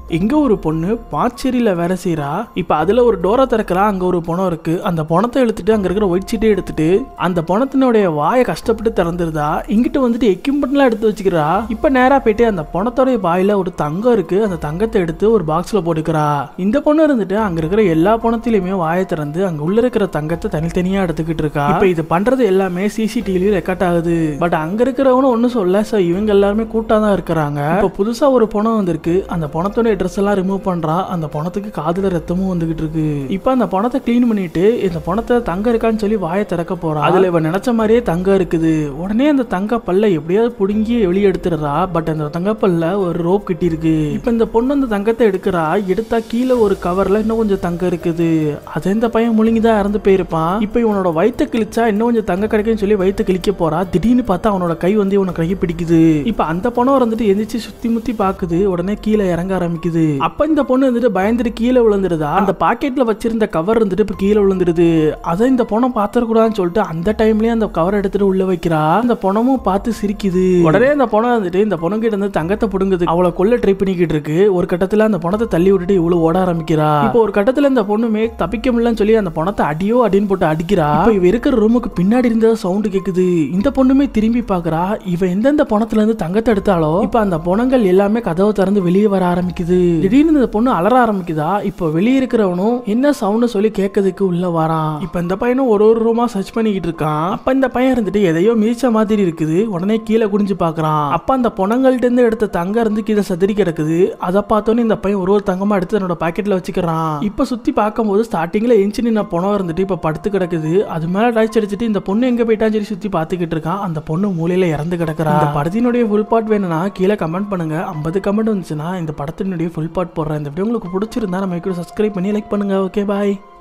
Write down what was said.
இங்க ஒரு பொண்ணு பாச்சேரியில வேலை செய்றா இப்ப அதுல ஒரு டோரை திறக்கிறா அங்க ஒரு பணம் இருக்கு அந்த பணத்தை எடுத்துட்டு அங்க இருக்கிற ஒயிட் சீட்டை எடுத்துட்டு அந்த பணத்தினுடைய வாயை கஷ்டப்பட்டு திறந்துருதா இங்கிட்டு வந்துட்டு எக்யூப்மெண்ட்லாம் எடுத்து வச்சுக்கிறா இப்ப நேரா போயிட்டு அந்த பணத்தோடைய வாயில ஒரு தங்கம் இருக்கு அந்த தங்கத்தை எடுத்து ஒரு பாக்ஸ்ல போட்டுக்கிறா இந்த பொண்ணு இருந்துட்டு அங்க இருக்கிற எல்லா பணத்திலயுமே வாயை திறந்து அங்க உள்ள இருக்கிற தங்கத்தை தனித்தனியா எடுத்துக்கிட்டு இருக்கா இப்ப இது பண்றது எல்லாமே சிசிடிவி ரெக்கார்ட் ஆகுது பட் அங்க இருக்கிறவனும் ஒன்னும் சொல்ல சோ இவங்க எல்லாருமே கூட்டா தான் இருக்கிறாங்க இப்ப புதுசா ஒரு பணம் வந்திருக்கு அந்த பணத்தோட ட்ரெஸ் எல்லாம் ரிமூவ் பண்றா அந்த பணத்துக்கு காதுல ரத்தமும் வந்துகிட்டு இருக்கு இப்ப அந்த பணத்தை க்ளீன் பண்ணிட்டு இந்த பணத்தை தங்க இருக்கான்னு சொல்லி வாயை திறக்க போறா அதுல இவன் நினைச்ச மாதிரியே தங்கம் இருக்குது உடனே அந்த தங்க பல்ல எப்படியாவது புடுங்கி வெளியே எடுத்துடுறா பட் அந்த தங்க பல்ல ஒரு ரோப் கட்டி இருக்கு இப்ப இந்த பொண்ணு அந்த தங்கத்தை எடுக்கிறா எடுத்தா கீழே ஒரு கவர்ல இன்னும் கொஞ்சம் தங்கம் இருக்குது அதை இந்த பையன் முழுங்கிதான் இறந்து போயிருப்பான் இப்ப இவனோட வயித்தை கிழிச்சா இன்னும் கொஞ்சம் தங்க கிடைக்குன்னு சொல்லி வயித்தை கிழிக்க போறா திடீர்னு பார்த்தா அவனோட கை வந்து இவனை கை பிடிக்குது இப்ப அந்த பணம் வந்துட்டு எந்திரிச்சு சுத்தி முத்தி பாக்குது உடனே கீழே இறங்க ஆரம்பிக்குது அப்ப இந்த பொண்ணு வந்துட்டு பயந்துட்டு கீழே விழுந்துருதா அந்த பாக்கெட்ல வச்சிருந்த கவர் இருந்துட்டு இப்ப கீழே விழுந்துருது அதை இந்த பணம் பாத்திரக்கூடாதுன்னு சொல்லிட்டு அந்த டைம்லயே அந்த கவர் எடுத்துட்டு உள்ள வைக்கிறா அந்த பணமும் பார்த்து சிரிக்குது உடனே அந்த பணம் வந்துட்டு இந்த பொண்ணு கிட்ட இருந்து தங்கத்தை புடுங்குது அவளை கொல்ல ட்ரை பண்ணிக்கிட்டு இருக்கு ஒரு கட்டத்துல அந்த பணத்தை தள்ளி விட்டுட்டு இவ்வளவு ஓட ஆரம்பிக்கிறா இப்போ ஒரு கட்டத்துல இந்த பொண்ணுமே தப்பிக்க முடியலன்னு சொல்லி அந்த பணத்தை அடியோ அடின்னு போட்டு அடிக்கிறா இப்போ இவ இருக்கிற ரூமுக்கு பின்னாடி இருந்த சவுண்ட் கேக்குது இந்த பொண்ணுமே திரும்பி பாக்குறா இவ எந்தெந்த பணத்துல இருந்து தங்கத்தை எடுத்தாலோ இப்ப அந்த பணங்கள் எல்லாமே கதவை திறந்து வெளியே வர ஆரம்பிக்குது திடீர்னு இந்த பொண்ணு அலற ஆரம்பிக்குதா இப்போ வெளியே இருக்கிறவனும் என்ன சவுண்ட் சொல்லி கேட்கறதுக்கு உள்ள வரான் இப்ப இந்த பையனும் ஒரு ஒரு ரூமா சர்ச் பண்ணிக்கிட்டு இருக்கான் அப்ப இந்த பையன் இருந்துட்டு எதையோ மிதிச்ச மாதிரி இருக்குது உடனே கீழே குடிஞ்சு பாக்குறான் அப்ப அந்த பொணங்கள்ட்ட இருந்து எடுத்த தங்கம் இருந்து கீழே சதுரி கிடக்குது அதை பார்த்தோன்னே இந்த பையன் ஒரு ஒரு தங்கமா எடுத்து தன்னோட பாக்கெட்ல வச்சுக்கிறான் இப்ப சுத்தி பார்க்கும்போது ஸ்டார்டிங்ல எஞ்சி நின்ன பணம் இருந்துட்டு இப்ப படுத்து கிடக்குது அது மேல டாய்ச்சி அடிச்சிட்டு இந்த பொண்ணு எங்க போயிட்டான்னு சொல்லி சுத்தி பார்த்துக்கிட்டு இருக்கான் அந்த பொண்ணு மூலையில இறந்து கிடக்குறா இந்த படத்தினுடைய ஃபுல் பார்ட் வேணும்னா கீழே கமெண்ட் பண்ணுங்க ஐம்பது கமெண்ட் வந்துச்சுன்னா இந்த படத்தினுடைய ஃபுல் பார்ட் போடுறேன் இந்த வீடியோ உங்களுக்கு பிடிச்சிருந்தா நம்ம கூட சப்ஸ்கிரைப் பண்ணி லைக் பண்ணுங்க ஓகே பாய்